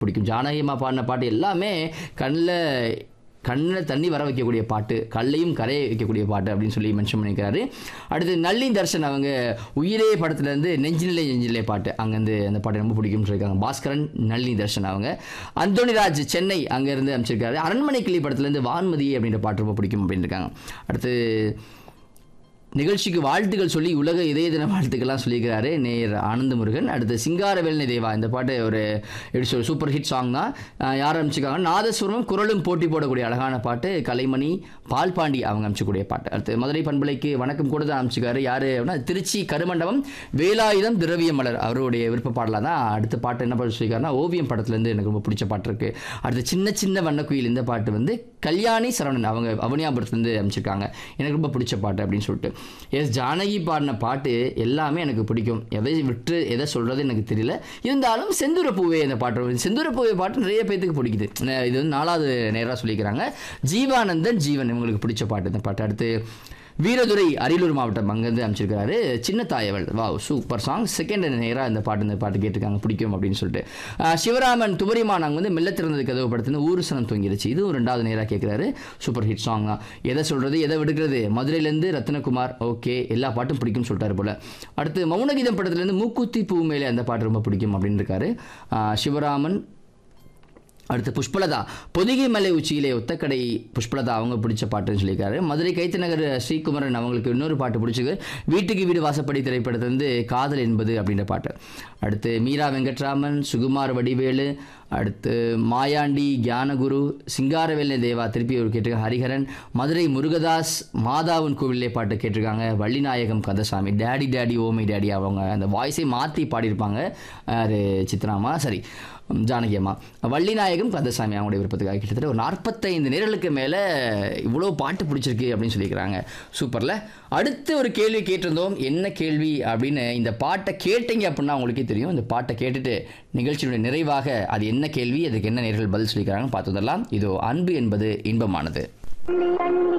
பிடிக்கும் ஜானகியம்மா பாடின பாட்டு எல்லாமே கண்ணில் கண்ணில் தண்ணி வர வைக்கக்கூடிய பாட்டு கல்லையும் கரைய வைக்கக்கூடிய பாட்டு அப்படின்னு சொல்லி மென்ஷன் பண்ணியிருக்காரு அடுத்து நல்லி தர்ஷன் அவங்க உயிரே படத்துலேருந்து நெஞ்சினிலே நெஞ்சிலே பாட்டு அங்கேருந்து அந்த பாட்டு ரொம்ப பிடிக்கும்னு சொல்லியிருக்காங்க பாஸ்கரன் நல்லி தர்ஷன் அவங்க அந்தோணிராஜ் சென்னை அங்கேருந்து அமைச்சிருக்காரு அரண்மனை கிளி படத்துலேருந்து வான்மதி அப்படின்ற பாட்டு ரொம்ப பிடிக்கும் அப்படின்னு இருக்காங்க அடுத்து நிகழ்ச்சிக்கு வாழ்த்துக்கள் சொல்லி உலக இதய தின வாழ்த்துக்கள்லாம் சொல்லியிருக்கிறாரு நேர் ஆனந்த முருகன் அடுத்து சிங்காரவேலனை தேவா இந்த பாட்டு ஒரு எப்படி சொல்ற சூப்பர் ஹிட் சாங் தான் அஹ் யார் அமைச்சிருக்காங்க நாதஸ்வரமும் குரலும் போட்டி போடக்கூடிய அழகான பாட்டு கலைமணி பால்பாண்டி அவங்க அமைச்சக்கூடிய பாட்டு அடுத்து மதுரை பண்பலைக்கு வணக்கம் கூட தான் அமைச்சிருக்காரு யார் அப்படின்னா திருச்சி கருமண்டபம் வேலாயுதம் திரவிய மலர் அவருடைய விருப்ப பாடலாக தான் அடுத்த பாட்டு என்ன பாட்டு சொல்லியிருக்காருன்னா ஓவியம் படத்துலேருந்து எனக்கு ரொம்ப பிடிச்ச பாட்டு இருக்குது அடுத்து சின்ன சின்ன வண்ணக்குயில் இந்த பாட்டு வந்து கல்யாணி சரவணன் அவங்க அவனியாபுரத்துலேருந்து அமைச்சிருக்காங்க எனக்கு ரொம்ப பிடிச்ச பாட்டு அப்படின்னு சொல்லிட்டு எஸ் ஜானகி பாடின பாட்டு எல்லாமே எனக்கு பிடிக்கும் எதை விட்டு எதை சொல்கிறது எனக்கு தெரியல இருந்தாலும் செந்தூர பூவே இந்த பாட்டு செந்தூர பூவே பாட்டு நிறைய பேத்துக்கு பிடிக்குது அஹ் இது வந்து நாலாவது நேராக சொல்லிக்கிறாங்க ஜீவானந்தன் ஜீவன் இவங்களுக்கு பிடிச்ச பாட்டு இந்த பாட்டு அடுத்து வீரதுரை அரியலூர் மாவட்டம் அங்கேருந்து அமைச்சிருக்காரு சின்ன தாயவள் வா சூப்பர் சாங் செகண்ட் நேராக இந்த பாட்டு இந்த பாட்டு கேட்டிருக்காங்க பிடிக்கும் அப்படின்னு சொல்லிட்டு அஹ் சிவராமன் துபரிமான் அங்கே வந்து மெல்ல திறந்தது கதவு படத்துல ஊரு சனம் தூங்கிடுச்சு இதுவும் ரெண்டாவது நேராக கேட்குறாரு சூப்பர் ஹிட் சாங் தான் எதை சொல்கிறது எதை விடுக்கிறது மதுரையிலேருந்து ரத்னகுமார் ஓகே எல்லா பாட்டும் பிடிக்கும்னு சொல்லிட்டாரு போல அடுத்து மௌனகீதம் படத்துலேருந்து மூக்குத்தி பூ மேலே அந்த பாட்டு ரொம்ப பிடிக்கும் அப்படின்னு இருக்காரு அஹ் சிவராமன் அடுத்து புஷ்பலதா பொதிகை மலை உச்சியிலே ஒத்தக்கடை புஷ்பலதா அவங்க பிடிச்ச பாட்டுன்னு சொல்லியிருக்காரு மதுரை கைத்தநகர் ஸ்ரீகுமரன் அவங்களுக்கு இன்னொரு பாட்டு பிடிச்சது வீட்டுக்கு வீடு வாசப்படி திரைப்படத்திலிருந்து காதல் என்பது அப்படின்ற பாட்டு அடுத்து மீரா வெங்கட்ராமன் சுகுமார் வடிவேலு அடுத்து மாயாண்டி ஞானகுரு சிங்காரவேலனை தேவா திருப்பி ஒரு கேட்டிருக்காங்க ஹரிஹரன் மதுரை முருகதாஸ் மாதாவின் கோவிலே பாட்டு கேட்டிருக்காங்க Vallinayagam Kandasamy daddy daddy oh my daddy அவங்க அந்த வாய்ஸை மாற்றி பாடியிருப்பாங்க அது சித்ராமா சரி ஜானகி அம்மா வள்ளிநாயகம் கந்தசாமி அவங்களுடைய விருப்பத்துக்காக கிட்டத்தட்ட ஒரு நாற்பத்தைந்து நேரலுக்கு மேலே இவ்வளோ பாட்டு பிடிச்சிருக்கு அப்படின்னு சொல்லியிருக்கிறாங்க சூப்பரில் அடுத்து ஒரு கேள்வி கேட்டிருந்தோம் என்ன கேள்வி அப்படின்னு இந்த பாட்டை கேட்டீங்க அப்படின்னா உங்களுக்கே தெரியும் இந்த பாட்டை கேட்டுட்டு நிகழ்ச்சியினுடைய நிறைவாக அது என்ன கேள்வி அதுக்கு என்ன நேர்கள் பதில் சொல்லிக்கிறாங்கன்னு பார்த்து வந்துடலாம் இதோ அன்பு என்பது இன்பமானது அள்ளி அள்ளி